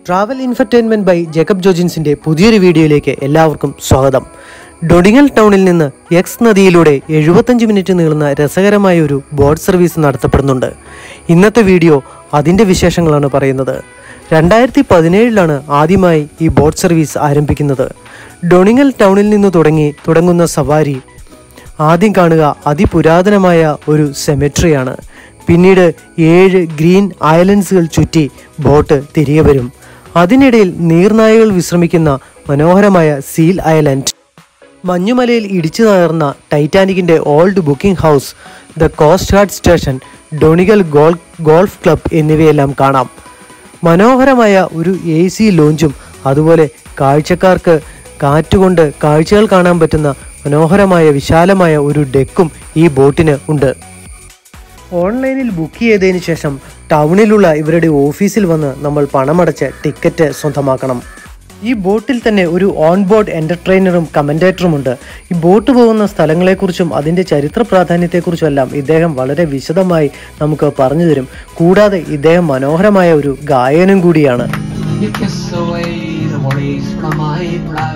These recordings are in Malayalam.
ട്രാവൽ ഇൻഫർടൈൻമെന്റ് ബൈ ജേക്കബ് ജോജിൻസിന്റെ പുതിയൊരു വീഡിയോയിലേക്ക് എല്ലാവർക്കും സ്വാഗതം ഡൊഡിങ്ങൽ ടൗണിൽ നിന്ന് എക്സ് നദിയിലൂടെ എഴുപത്തഞ്ച് മിനിറ്റ് നീളുന്ന രസകരമായ ഒരു ബോട്ട് സർവീസ് നടത്തപ്പെടുന്നുണ്ട് ഇന്നത്തെ വീഡിയോ അതിൻ്റെ വിശേഷങ്ങളാണ് പറയുന്നത് രണ്ടായിരത്തി പതിനേഴിലാണ് ആദ്യമായി ഈ ബോട്ട് സർവീസ് ആരംഭിക്കുന്നത് ഡൊണിങ്ങൽ ടൗണിൽ നിന്ന് തുടങ്ങി തുടങ്ങുന്ന സവാരി ആദ്യം കാണുക അതിപുരാതനമായ ഒരു സെമെട്രിയാണ് പിന്നീട് ഏഴ് ഗ്രീൻ ഐലൻഡ്സുകൾ ചുറ്റി ബോട്ട് തിരികെ വരും അതിനിടയിൽ നീർനായകൾ വിശ്രമിക്കുന്ന മനോഹരമായ സീൽ ഐലൻഡ് മഞ്ഞുമലയിൽ ഇടിച്ചു തകർന്ന ടൈറ്റാനിക്കിന്റെ old booking house the coast guard station Donegal ഗോൾ ഗോൾഫ് ക്ലബ് എന്നിവയെല്ലാം കാണാം മനോഹരമായ ഒരു എ സി ലോഞ്ചും അതുപോലെ കാഴ്ചക്കാർക്ക് കാറ്റുകൊണ്ട് കാഴ്ചകൾ കാണാൻ പറ്റുന്ന മനോഹരമായ വിശാലമായ ഒരു ഡെക്കും ഈ ബോട്ടിന് ഉണ്ട് ഓൺലൈനിൽ ബുക്ക് ചെയ്തതിന് ശേഷം ടൗണിലുള്ള ഇവരുടെ ഓഫീസിൽ വന്ന് നമ്മൾ പണമടച്ച് ടിക്കറ്റ് സ്വന്തമാക്കണം ഈ ബോട്ടിൽ തന്നെ ഒരു ഓൺ ബോർഡ് എൻ്റർടൈനറും കമൻറ്റേറ്ററും ഉണ്ട് ഈ ബോട്ട് പോകുന്ന സ്ഥലങ്ങളെക്കുറിച്ചും അതിൻ്റെ ചരിത്ര പ്രാധാന്യത്തെക്കുറിച്ചും എല്ലാം ഇദ്ദേഹം വളരെ വിശദമായി നമുക്ക് പറഞ്ഞു തരും കൂടാതെ ഇദ്ദേഹം മനോഹരമായ ഒരു ഗായകനും കൂടിയാണ് You kiss away the worries from my brow.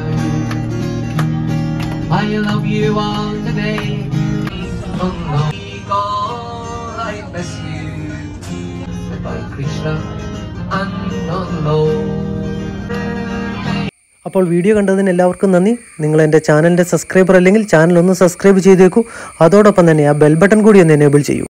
I love you all today. Oh no, God, I miss you. Goodbye, Krishna, and on low. അപ്പോൾ വീഡിയോ കണ്ടതിന് എല്ലാവർക്കും നന്ദി നിങ്ങൾ എൻ്റെ ചാനലിൻ്റെ സബ്സ്ക്രൈബർ അല്ലെങ്കിൽ ചാനൽ ഒന്ന് സബ്സ്ക്രൈബ് ചെയ്തേക്കൂ അതോടൊപ്പം തന്നെ ആ ബെൽ ബട്ടൺ കൂടി ഒന്ന് എനേബിൾ ചെയ്യൂ